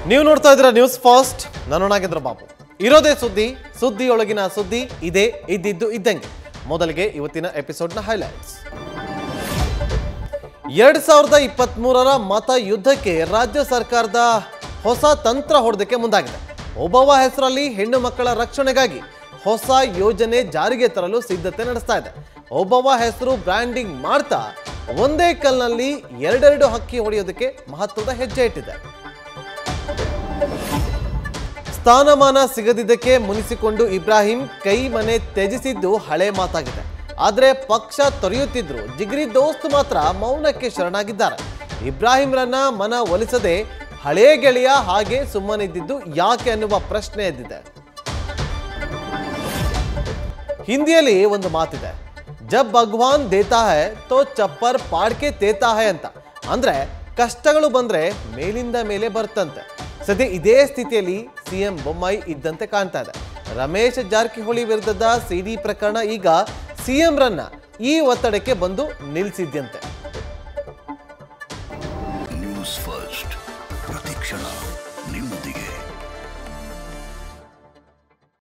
ನೀವು ನೋಡ್ತಾ ಇದ್ದೀರಾ ನ್ಯೂಸ್ ಫಾಸ್ಟ್ ನಾನು ನಾಗೇಂದ್ರ ಬಾಬು ಇರೋದೇ ಸುದ್ದಿ ಸುದ್ದಿಯೊಳಗಿನ ಸುದ್ದಿ ಇದೇ ಇದ್ದಿದ್ದು ಇದ್ದಂಗೆ ಮೊದಲಿಗೆ ಇವತ್ತಿನ ಎಪಿಸೋಡ್ನ ಹೈಲೈಟ್ಸ್ ಎರಡ್ ಸಾವಿರದ ಇಪ್ಪತ್ತ್ಮೂರರ ಮತ ಯುದ್ಧಕ್ಕೆ ರಾಜ್ಯ ಸರ್ಕಾರದ ಹೊಸ ತಂತ್ರ ಹೊಡೆದಕ್ಕೆ ಮುಂದಾಗಿದೆ ಒಬ್ಬವ ಹೆಸರಲ್ಲಿ ಹೆಣ್ಣು ಮಕ್ಕಳ ರಕ್ಷಣೆಗಾಗಿ ಹೊಸ ಯೋಜನೆ ಜಾರಿಗೆ ತರಲು ಸಿದ್ಧತೆ ನಡೆಸ್ತಾ ಇದೆ ಒಬ್ಬವ ಹೆಸರು ಬ್ರ್ಯಾಂಡಿಂಗ್ ಮಾಡ್ತಾ ಒಂದೇ ಕಲ್ನಲ್ಲಿ ಎರಡೆರಡು ಹಕ್ಕಿ ಹೊಡೆಯೋದಕ್ಕೆ ಮಹತ್ವದ ಹೆಜ್ಜೆ ಇಟ್ಟಿದೆ ಸ್ಥಾನಮಾನ ಸಿಗದಿದ್ದಕ್ಕೆ ಮುನಿಸಿಕೊಂಡು ಇಬ್ರಾಹಿಂ ಕೈ ಮನೆ ತ್ಯಜಿಸಿದ್ದು ಹಳೆ ಮಾತಾಗಿದೆ ಆದರೆ ಪಕ್ಷ ತೊರೆಯುತ್ತಿದ್ರು ಜಿಗ್ರಿ ದೋಸ್ತ್ ಮಾತ್ರ ಮೌನಕ್ಕೆ ಶರಣಾಗಿದ್ದಾರೆ ಇಬ್ರಾಹಿಂರನ್ನ ಮನ ಒಲಿಸದೆ ಹಳೇ ಗೆಳೆಯ ಹಾಗೆ ಸುಮ್ಮನಿದ್ದಿದ್ದು ಯಾಕೆ ಅನ್ನುವ ಪ್ರಶ್ನೆ ಎದ್ದಿದೆ ಹಿಂದಿಯಲ್ಲಿ ಒಂದು ಮಾತಿದೆ ಜಬ್ ಭಗವಾನ್ ದೇತಾ ಹೈ ತೋ ಚಪ್ಪರ್ ಪಾಡ್ಕೆ ತೇತಾ ಹೈ ಅಂತ ಅಂದ್ರೆ ಕಷ್ಟಗಳು ಬಂದ್ರೆ ಮೇಲಿಂದ ಮೇಲೆ ಬರ್ತಂತೆ ಸದ್ಯ ಇದೇ ಸ್ಥಿತಿಯಲ್ಲಿ ಸಿಎಂ ಬೊಮ್ಮಾಯಿ ಇದ್ದಂತೆ ಕಾಣ್ತಾ ಇದೆ ರಮೇಶ್ ಜಾರಕಿಹೊಳಿ ವಿರುದ್ಧದ ಸಿಡಿ ಪ್ರಕರಣ ಈಗ ಸಿಎಂ ರನ್ನ ಈ ಒತ್ತಡಕ್ಕೆ ಬಂದು ನಿಲ್ಲಿಸಿದ್ಯಂತೆ ನ್ಯೂಸ್ ಫಸ್ಟ್ ಪ್ರತಿಕ್ಷಣ ನಿಮ್ಮೊಂದಿಗೆ